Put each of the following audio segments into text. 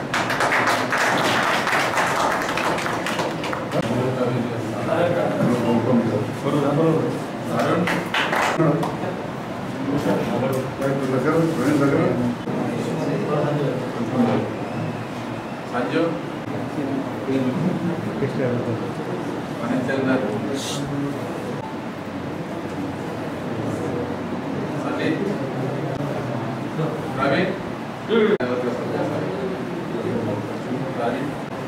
సంజు మణిచందర్ సన్నీ రవి రవి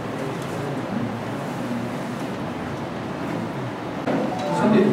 సందీప్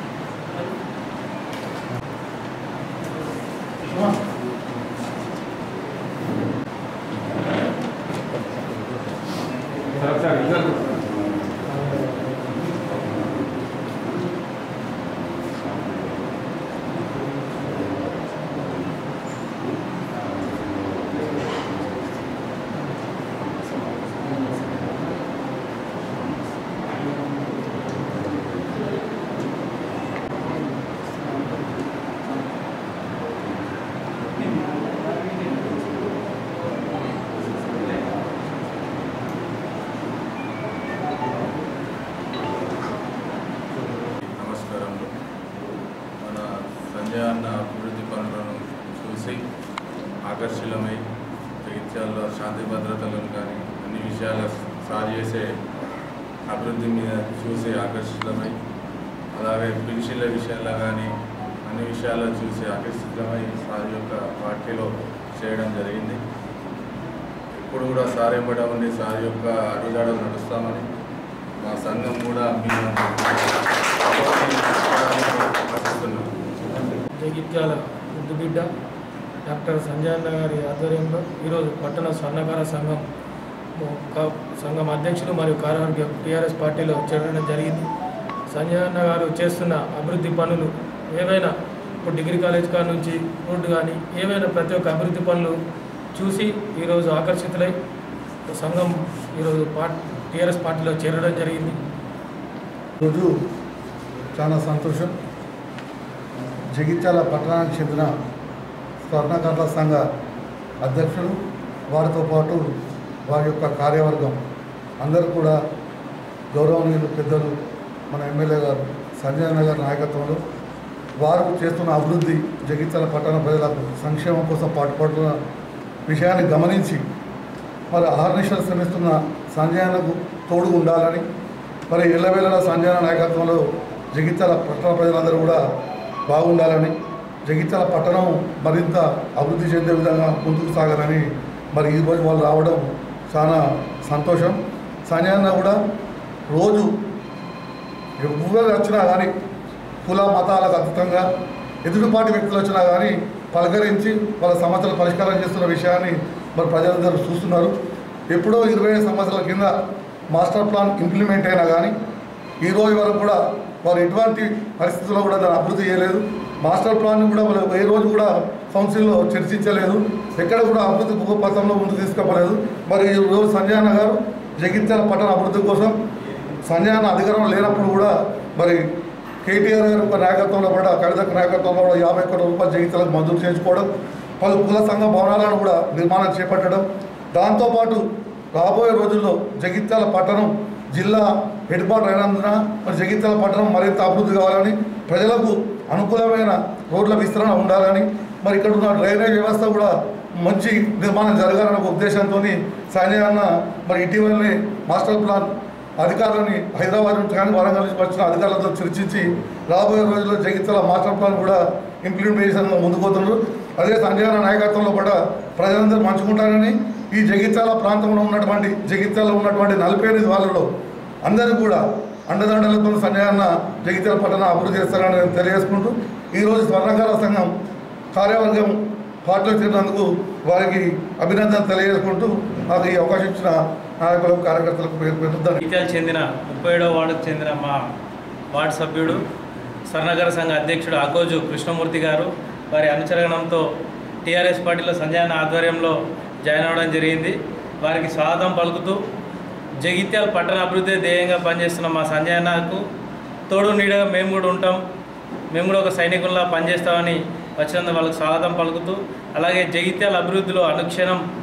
నమస్కారములు మన సంజయ్ అన్న అభివృద్ధి పనులను చూసి ఆకర్షిలమై జగిత్యాలలో శాంతి భద్రతలను కానీ అన్ని విషయాల సార్ చేసే అభివృద్ధి మీద చూసి ఆకర్షితమై అలాగే పెన్షన్ల విషయాల్లో కానీ అన్ని విషయాల్లో చూసి ఆకర్షితమై సార్ యొక్క పార్టీలో చేయడం జరిగింది ఇప్పుడు కూడా సార్ ఎంబడ ఉండి సార్ యొక్క అడుగుజాడలు నడుస్తామని మా సంఘం కూడా మేము ఆశిస్తున్నాం జగిత్యాల ముద్దుబిడ్డ డాక్టర్ సంజయ్ అన్న గారి ఆధ్వర్యంలో ఈరోజు పట్టణ స్వర్ణకార సంఘం ఒక సంఘం అధ్యక్షులు మరియు కార్యవర్గం టీఆర్ఎస్ పార్టీలో చేరడం జరిగింది సంజయ్ అన్న గారు చేస్తున్న అభివృద్ధి పనులు ఏవైనా ఇప్పుడు డిగ్రీ కాలేజ్ కాడ నుంచి రోడ్డు కానీ ఏవైనా ప్రతి ఒక్క అభివృద్ధి పనులు చూసి ఈరోజు ఆకర్షితులై సంఘం ఈరోజు పార్ట్ టీఆర్ఎస్ పార్టీలో చేరడం జరిగింది రోజు చాలా సంతోషం జగిత్యాల పట్టణానికి చెందిన స్వర్ణకర్ల సంఘ అధ్యక్షుడు వారితో పాటు వారి యొక్క కార్యవర్గం అందరూ కూడా గౌరవనీయులు పెద్దలు మన ఎమ్మెల్యే గారు సంజయ్ నగర్ నాయకత్వంలో వారు చేస్తున్న అభివృద్ధి జగిత్యాల పట్టణ ప్రజలకు సంక్షేమం కోసం పాటుపడుతున్న విషయాన్ని గమనించి మరి అహర్నిశలు శ్రమిస్తున్న సంజయనకు తోడు ఉండాలని మరి ఎల్లవేళలా సంజయన నాయకత్వంలో జగిత్యాల పట్టణ ప్రజలందరూ కూడా బాగుండాలని జగిత్యాల పట్టణం మరింత అభివృద్ధి చెందే విధంగా ముందుకు సాగాలని మరి ఈరోజు వాళ్ళు రావడం చాలా సంతోషం సంజయన్న కూడా రోజు ఎవరు వచ్చినా కానీ కుల మతాలకు అతీతంగా ఎదుటిపాటి వ్యక్తులు వచ్చినా కానీ పలకరించి వాళ్ళ సమస్యలు పరిష్కారం చేస్తున్న విషయాన్ని మరి ప్రజలందరూ చూస్తున్నారు ఎప్పుడో ఇరవై ఐదు సంవత్సరాల కింద మాస్టర్ ప్లాన్ ఇంప్లిమెంట్ అయినా కానీ ఈ రోజు వరకు కూడా వారు ఎటువంటి పరిస్థితుల్లో కూడా దాన్ని అభివృద్ధి చేయలేదు మాస్టర్ ప్లాన్ కూడా వాళ్ళు ఏ రోజు కూడా కౌన్సిల్లో చర్చించలేదు ఎక్కడ కూడా అభివృద్ధి పథంలో ముందుకు తీసుకోలేదు మరి ఈ రోజు సంజయ్ అన్న గారు జగిత్యాల పట్టణ అభివృద్ధి కోసం సంజయ్ అన్న అధికారంలో లేనప్పుడు కూడా మరి కేటీఆర్ గారి యొక్క నాయకత్వంలో కూడా కవితక్క నాయకత్వంలో కూడా యాభై కోట్ల రూపాయలు జగిత్యాలకు మంజూరు చేసుకోవడం పలు కుల సంఘ భవనాలను కూడా నిర్మాణం చేపట్టడం దాంతోపాటు రాబోయే రోజుల్లో జగిత్యాల పట్టణం జిల్లా హెడ్ క్వార్టర్ అయినందున మరి జగిత్యాల పట్టణం మరింత అభివృద్ధి కావాలని ప్రజలకు అనుకూలమైన రోడ్ల విస్తరణ ఉండాలని మరి ఇక్కడ ఉన్న డ్రైనేజ్ వ్యవస్థ కూడా మంచి నిర్మాణం జరగాలనే ఒక ఉద్దేశంతో సంజయ్ అన్న మరి ఇటీవలనే మాస్టర్ ప్లాన్ అధికారులని హైదరాబాద్ నుంచి కానీ వరంగల్ నుంచి వచ్చిన అధికారులతో చర్చించి రాబోయే రోజుల్లో జగిత్యాల మాస్టర్ ప్లాన్ కూడా ఇంప్లిమెంటేషన్ ముందుకు పోతున్నారు అదే సంజయ్ అన్న నాయకత్వంలో కూడా ప్రజలందరూ పంచుకుంటారని ఈ జగిత్యాల ప్రాంతంలో ఉన్నటువంటి జగిత్యాలలో ఉన్నటువంటి నలభై ఎనిమిది వాళ్ళలో అందరూ కూడా అండదండలతో సంజయ్ అన్న జగిత్యాల పట్టణ అభివృద్ధి చేస్తారని నేను తెలియజేసుకుంటూ ఈరోజు స్వర్ణకార సంఘం కార్యవర్గం పార్టీలో చేరినందుకు వారికి అభినందనలు తెలియజేసుకుంటూ నాకు ఈ అవకాశం ఇచ్చిన నాయకులకు కార్యకర్తలకు పేరు పెట్టుద్దాను జగిత్యాల చెందిన ముప్పై ఏడవ వార్డుకు చెందిన మా వార్డు సభ్యుడు స్వర్ణగర సంఘ అధ్యక్షుడు అకోజు కృష్ణమూర్తి గారు వారి అనుచరణంతో టీఆర్ఎస్ పార్టీలో సంజయన ఆధ్వర్యంలో జాయిన్ అవ్వడం జరిగింది వారికి స్వాగతం పలుకుతూ జగిత్యాల పట్టణ అభివృద్ధి ధ్యేయంగా పనిచేస్తున్న మా సంజయన్నకు తోడు నీడగా మేము కూడా ఉంటాం మేము కూడా ఒక సైనికుల్లా పనిచేస్తామని వచ్చినందుకు వాళ్ళకి స్వాగతం పలుకుతూ అలాగే జగిత్యాల అభివృద్ధిలో అనుక్షణం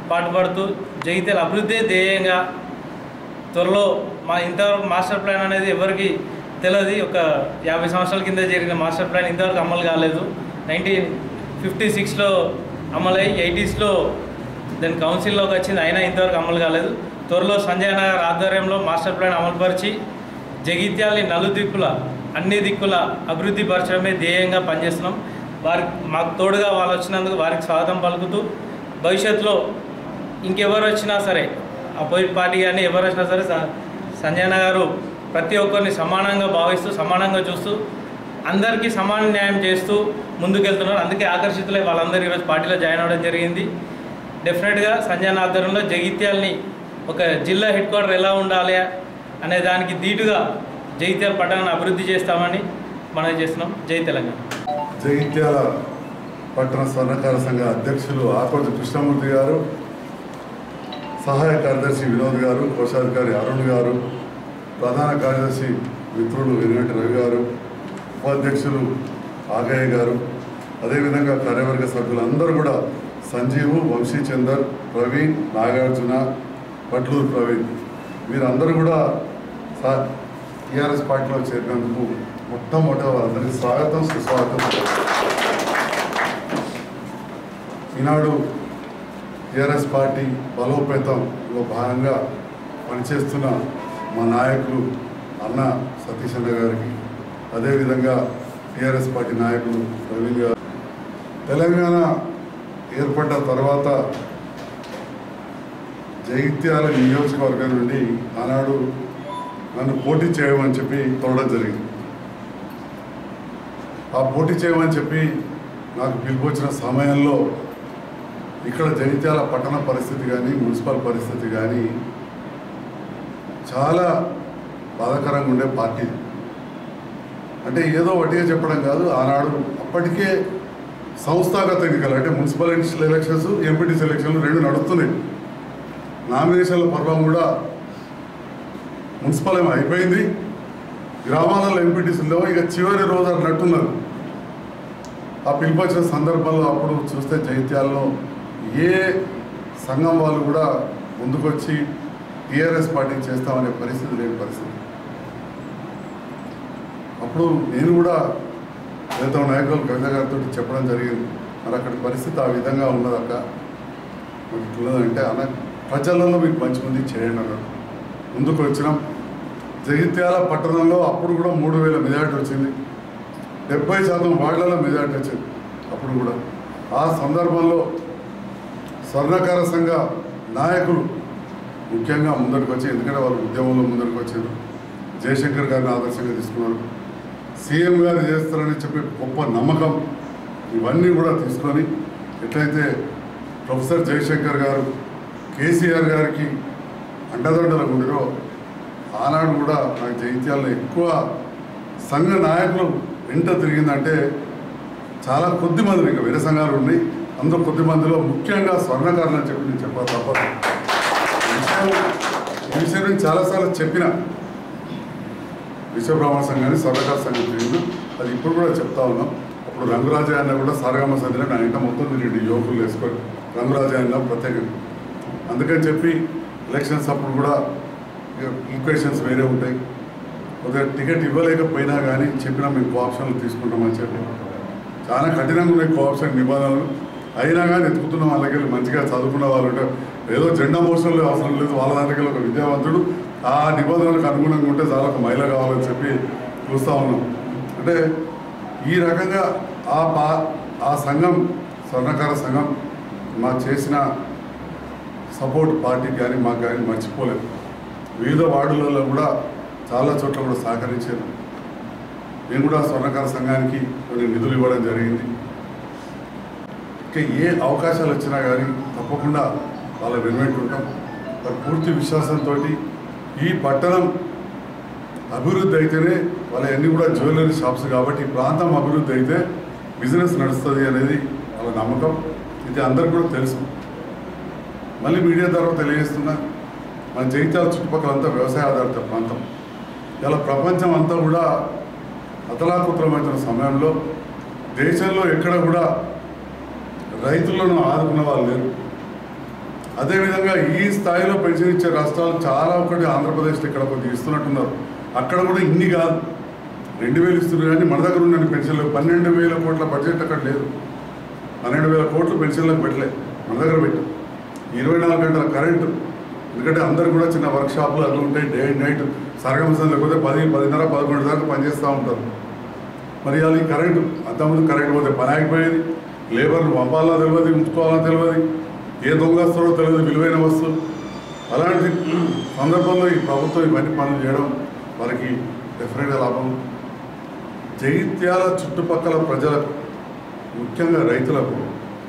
పాటుపడుతూ జగిత్యాల అభివృద్ధి ధ్యేయంగా త్వరలో మా ఇంతవరకు మాస్టర్ ప్లాన్ అనేది ఎవరికి తెలియదు ఒక యాభై సంవత్సరాల కింద జరిగిన మాస్టర్ ప్లాన్ ఇంతవరకు అమలు కాలేదు నైన్టీన్ ఫిఫ్టీ సిక్స్లో అమలై ఎయిటీస్లో దాని కౌన్సిల్లోకి వచ్చింది అయినా ఇంతవరకు అమలు కాలేదు త్వరలో సంజయ్ నగర్ ఆధ్వర్యంలో మాస్టర్ ప్లాన్ అమలుపరిచి జగిత్యాలని నలుదిక్కుల అన్ని దిక్కుల అభివృద్ధి పరచడమే ధ్యేయంగా పనిచేస్తున్నాం వారికి మాకు తోడుగా వాళ్ళు వచ్చినందుకు వారికి స్వాగతం పలుకుతూ భవిష్యత్తులో ఇంకెవరు వచ్చినా సరే అపోజిట్ పార్టీ కానీ ఎవరు వచ్చినా సరే స- సంజయ్ గారు ప్రతి ఒక్కరిని సమానంగా భావిస్తూ సమానంగా చూస్తూ అందరికీ సమాన న్యాయం చేస్తూ ముందుకెళ్తున్నారు అందుకే ఆకర్షితులై వాళ్ళందరూ ఈరోజు పార్టీలో జాయిన్ అవ్వడం జరిగింది డెఫినెట్గా సంజయ్ ఆధ్వర్యంలో జగిత్యాలని ఒక జిల్లా హెడ్ క్వార్టర్ ఎలా ఉండాలి అనే దానికి ధీటుగా జగిత్యాల పట్టణాన్ని అభివృద్ధి చేస్తామని మనం చేస్తున్నాం జై తెలంగాణ జగిత్యాల పట్టణ స్వర్ణకార సంఘ అధ్యక్షులు ఆకోటి కృష్ణమూర్తి గారు సహాయ కార్యదర్శి వినోద్ గారు కోశాధికారి అరుణ్ గారు ప్రధాన కార్యదర్శి మిత్రులు వెనుగంటి రవి గారు ఉపాధ్యక్షులు ఆగయ్య గారు అదేవిధంగా కార్యవర్గ సభ్యులందరూ కూడా సంజీవు వంశీచందర్ ప్రవీణ్ నాగార్జున పట్లూరు ప్రవీణ్ వీరందరూ కూడా సా టీఆర్ఎస్ పార్టీలో చేరినందుకు మొట్టమొదట వారందరికీ స్వాగతం సుస్వాగతం ఈనాడు టీఆర్ఎస్ పార్టీ బలోపేతంలో భాగంగా పనిచేస్తున్న మా నాయకులు అన్న సతీష్ అన్న గారికి అదేవిధంగా టీఆర్ఎస్ పార్టీ నాయకులు ప్రవీణ్ గారు తెలంగాణ ఏర్పడ్డ తర్వాత జగిత్యాల నియోజకవర్గం నుండి ఆనాడు నన్ను పోటీ చేయమని చెప్పి తోడడం జరిగింది ఆ పోటీ చేయమని చెప్పి నాకు పిలుపు వచ్చిన సమయంలో ఇక్కడ జగిత్యాల పట్టణ పరిస్థితి కానీ మున్సిపల్ పరిస్థితి కానీ చాలా బాధాకరంగా ఉండే పార్టీ అంటే ఏదో ఒకటిగా చెప్పడం కాదు ఆనాడు అప్పటికే సంస్థాగత ఎన్నికలు అంటే మున్సిపల్ ఎలక్షన్స్ ఎంపీటీసీ ఎలక్షన్లు రెండు నడుస్తున్నాయి నామినేషన్ల పర్వం కూడా మున్సిపల్ ఏమో అయిపోయింది గ్రామాలలో ఎంపీటీసీలో ఇక చివరి రోజు అన్నట్టున్నారు ఆ పిలుపు వచ్చిన సందర్భంలో అప్పుడు చూస్తే జైత్యాల్లో ఏ సంఘం వాళ్ళు కూడా ముందుకొచ్చి టీఆర్ఎస్ పార్టీ చేస్తామనే పరిస్థితి లేని పరిస్థితి అప్పుడు నేను కూడా మిగతా నాయకులు కవిత గారితో చెప్పడం జరిగింది మరి అక్కడ పరిస్థితి ఆ విధంగా ఉన్నదక్క మరి ఇట్లున్నదంటే అన్న ప్రజలలో మీకు మంచి మంది చేయండి అన్నాడు ముందుకు వచ్చినాం జగిత్యాల పట్టణంలో అప్పుడు కూడా మూడు వేల మెజార్టీ వచ్చింది డెబ్బై శాతం వార్డులలో మెజార్టీ వచ్చింది అప్పుడు కూడా ఆ సందర్భంలో స్వర్ణకార సంఘ నాయకులు ముఖ్యంగా ముందరికి వచ్చి ఎందుకంటే వాళ్ళు ఉద్యమంలో ముందరికి వచ్చారు జయశంకర్ గారిని ఆదర్శంగా తీసుకున్నారు సీఎం గారు చేస్తారని చెప్పి గొప్ప నమ్మకం ఇవన్నీ కూడా తీసుకొని ఎట్లయితే ప్రొఫెసర్ జయశంకర్ గారు కేసీఆర్ గారికి అండదండలకు ఉండిరో ఆనాడు కూడా నాకు జైత్యాల్లో ఎక్కువ సంఘ నాయకులు వెంట తిరిగిందంటే చాలా కొద్ది మంది ఇంకా వేరే సంఘాలు ఉన్నాయి అందులో కొద్ది మందిలో ముఖ్యంగా స్వర్ణకారులు అని చెప్పి నేను చెప్పాలి తప్పదు ఈ విషయం ఈ విషయం నేను చాలాసార్లు చెప్పిన విశ్వబ్రహ్మణ సంఘాన్ని స్వర్ణకార సంఘం తిరిగింది అది ఇప్పుడు కూడా చెప్తా ఉన్నాం అప్పుడు రంగురాజ అన్న కూడా సారగమ్మ సంధిలో నా ఇంట మొత్తం తిరిగి యువకులు వేసుకొని రంగురాజ అన్న ప్రత్యేకంగా అందుకని చెప్పి ఎలక్షన్స్ అప్పుడు కూడా ఈక్వేషన్స్ వేరే ఉంటాయి కొద్దిగా టికెట్ ఇవ్వలేకపోయినా కానీ చెప్పినా మేము కోఆప్షన్లు తీసుకుంటామని చెప్పి చాలా కఠినంగా ఉన్నాయి కోఆప్షన్ నిబంధనలు అయినా కానీ ఎత్తుకుతున్న వాళ్ళకి వెళ్ళి మంచిగా చదువుకున్న వాళ్ళు ఉంటే ఏదో జెండా మోసంలో అవసరం లేదు వాళ్ళ దానికి వెళ్ళి ఒక విద్యావంతుడు ఆ నిబంధనలకు అనుగుణంగా ఉంటే చాలా ఒక మహిళ కావాలని చెప్పి చూస్తూ ఉన్నాం అంటే ఈ రకంగా ఆ పా ఆ సంఘం స్వర్ణకార సంఘం మాకు చేసిన సపోర్ట్ పార్టీకి కానీ మాకు కానీ మర్చిపోలేదు వివిధ వార్డులలో కూడా చాలా చోట్ల కూడా సహకరించారు నేను కూడా స్వర్ణకార సంఘానికి కొన్ని నిధులు ఇవ్వడం జరిగింది ఇంకా ఏ అవకాశాలు వచ్చినా కానీ తప్పకుండా వాళ్ళ వెనువెంట ఉంటాం మరి పూర్తి విశ్వాసంతో ఈ పట్టణం అభివృద్ధి అయితేనే వాళ్ళ అన్ని కూడా జ్యువెలరీ షాప్స్ కాబట్టి ఈ ప్రాంతం అభివృద్ధి అయితే బిజినెస్ నడుస్తుంది అనేది వాళ్ళ నమ్మకం ఇది అందరికి కూడా తెలుసు మళ్ళీ మీడియా ద్వారా తెలియజేస్తున్నా మన జగిత్యాల చుట్టుపక్కల అంతా వ్యవసాయ ఆధారిత ప్రాంతం ఇలా ప్రపంచం అంతా కూడా అతలాకుతలమవుతున్న సమయంలో దేశంలో ఎక్కడ కూడా రైతులను ఆదుకున్న వాళ్ళు లేరు అదేవిధంగా ఈ స్థాయిలో పెన్షన్ ఇచ్చే రాష్ట్రాలు చాలా ఒకటి ఆంధ్రప్రదేశ్లో ఇక్కడ కొద్దిగా ఇస్తున్నట్టున్నారు అక్కడ కూడా ఇన్ని కాదు రెండు వేలు ఇస్తున్నారు కానీ మన దగ్గర ఉన్న పెన్షన్లు పన్నెండు వేల కోట్ల బడ్జెట్ అక్కడ లేదు పన్నెండు వేల కోట్లు పెన్షన్లకు పెట్టలే మన దగ్గర పెట్టు ఇరవై నాలుగు గంటల కరెంటు ఎందుకంటే అందరు కూడా చిన్న వర్క్ షాపులు అట్లా ఉంటాయి డే అండ్ నైట్ సరగమసం లేకపోతే పది పదిన్నర పదకొండు దాకా పనిచేస్తూ ఉంటారు మరి వాళ్ళు ఈ కరెంటు అంతకుముందు కరెంట్ పోతే పని ఆగిపోయేది లేబర్లు పంపాలా తెలియదు ఉంచుకోవాలా తెలియదు ఏ దొంగ వస్తారో తెలియదు విలువైన వస్తువులు అలాంటి సందర్భంలో ఈ ప్రభుత్వం ఇవన్నీ పనులు చేయడం వారికి డెఫినెట్గా లాభం జగిత్యాల చుట్టుపక్కల ప్రజలకు ముఖ్యంగా రైతులకు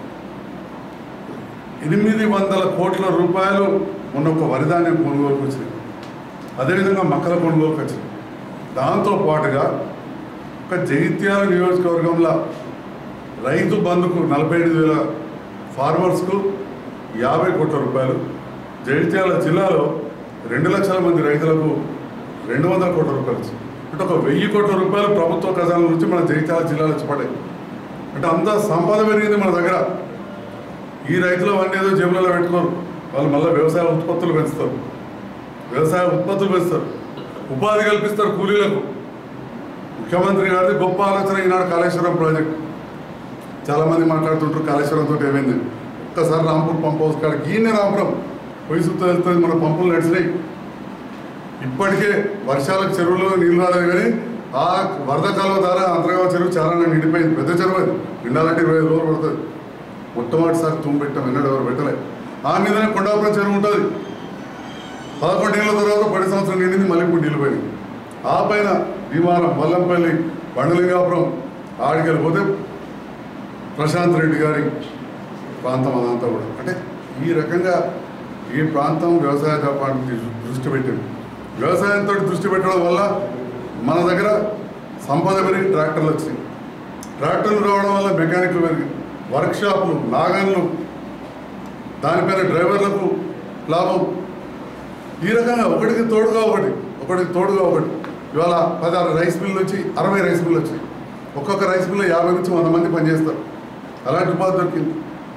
ఎనిమిది వందల కోట్ల రూపాయలు మొన్న ఒక వరిధాన్యం కొనుగోలుకు వచ్చింది అదేవిధంగా మక్కల కొనుగోలుకు వచ్చింది దాంతో పాటుగా ఒక జగిత్యాల నియోజకవర్గంలో రైతు బంధుకు నలభై ఎనిమిది వేల ఫార్మర్స్కు యాభై కోట్ల రూపాయలు జగిత్యాల జిల్లాలో రెండు లక్షల మంది రైతులకు రెండు వందల కోట్ల రూపాయలు వచ్చింది అంటే ఒక వెయ్యి కోట్ల రూపాయలు ప్రభుత్వ ఖజానా నుంచి మన జగిత్యాల జిల్లాలో వచ్చి పడ్డాయి అంటే అంత సంపద పెరిగింది మన దగ్గర ఈ రైతులు అవన్నీ ఏదో జేబులలో పెట్టుకోరు వాళ్ళు మళ్ళీ వ్యవసాయ ఉత్పత్తులు పెంచుతారు వ్యవసాయ ఉత్పత్తులు పెంచుతారు ఉపాధి కల్పిస్తారు కూలీలకు ముఖ్యమంత్రి గారిది గొప్ప ఆలోచన ఈనాడు కాళేశ్వరం ప్రాజెక్ట్ చాలామంది మాట్లాడుతుంటారు కాళేశ్వరం తోటి ఏమైంది ఒక్కసారి రాంపూర్ పంప్ హౌస్ కాడ గీనే రాంపురం పొయ్యి సుత్త వెళ్తుంది మన పంపులు నడిచినాయి ఇప్పటికే వర్షాలకు చెరువులో నీళ్ళు రాలేదు కానీ ఆ వరద కాలువ ద్వారా అంతర్గామ చెరువు చాలా నిండిపోయింది పెద్ద చెరువు అది నిండాలంటే ఇరవై ఐదు రోజులు పడుతుంది మొట్టమొదటిసారి తుమ్ము పెట్టాం ఎన్నడూ ఎవరు పెట్టలే ఆ మీదనే కొండాపురం చెరువు ఉంటుంది పదకొండు ఏళ్ళ తర్వాత పది సంవత్సరం నిండింది మళ్ళీ ఇప్పుడు నీళ్ళు పోయినాయి ఆ పైన భీమారం వల్లంపల్లి బండలింగాపురం ఆడికి వెళ్ళిపోతే ప్రశాంత్ రెడ్డి గారి ప్రాంతం అదంతా కూడా అంటే ఈ రకంగా ఈ ప్రాంతం వ్యవసాయ వ్యాపారానికి దృష్టి పెట్టింది వ్యవసాయంతో దృష్టి పెట్టడం వల్ల మన దగ్గర సంపద పెరిగి ట్రాక్టర్లు వచ్చినాయి ట్రాక్టర్లు రావడం వల్ల మెకానిక్లు పెరిగి వర్క్షాపులు నాగన్లు దానిపైన డ్రైవర్లకు లాభం ఈ రకంగా ఒకటికి తోడుగా ఒకటి ఒకటికి తోడుగా ఒకటి ఇవాళ పదహారు రైస్ మిల్లు వచ్చి అరవై రైస్ మిల్లు వచ్చాయి ఒక్కొక్క రైస్ మిల్లో యాభై నుంచి వంద మంది పనిచేస్తారు అలాంటి ఉపాధి దొరికింది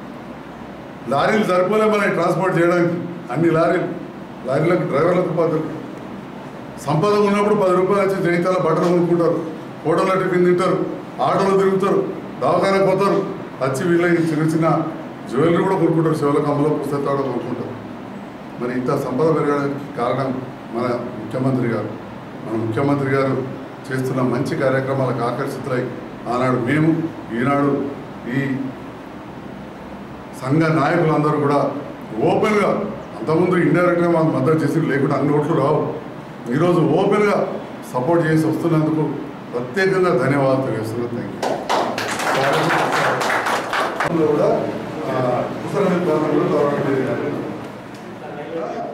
లారీలు సరిపోలే మనకి ట్రాన్స్పోర్ట్ చేయడానికి అన్ని లారీలు లారీలకు డ్రైవర్లకు ఉపాధి దొరికింది సంపద ఉన్నప్పుడు పది రూపాయలు వచ్చి జైతాల బట్టలు కొనుక్కుంటారు హోటల్లో టిఫిన్ తింటారు ఆటోలో తిరుగుతారు దవాఖానకు పోతారు వచ్చి వీళ్ళ ఈ చిన్న చిన్న జ్యువెలరీ కూడా కొనుక్కుంటారు శివల కమ్మలో పుస్తకాలు కూడా కొనుక్కుంటారు మరి ఇంత సంపద పెరగడానికి కారణం మన ముఖ్యమంత్రి గారు మన ముఖ్యమంత్రి గారు చేస్తున్న మంచి కార్యక్రమాలకు ఆకర్షితులై ఆనాడు మేము ఈనాడు ఈ సంఘ నాయకులందరూ కూడా ఓపెన్గా అంతకుముందు ఇండైరెక్ట్గా మాకు మద్దతు చేసి లేకుంటే అన్ని ఓట్లు రావు ఈరోజు ఓపెన్గా సపోర్ట్ చేసి వస్తున్నందుకు ప్రత్యేకంగా ధన్యవాదాలు తెలియజేస్తున్నాను థ్యాంక్ యూ కూడా ఆ, ముసలి పాలనలో గౌరవ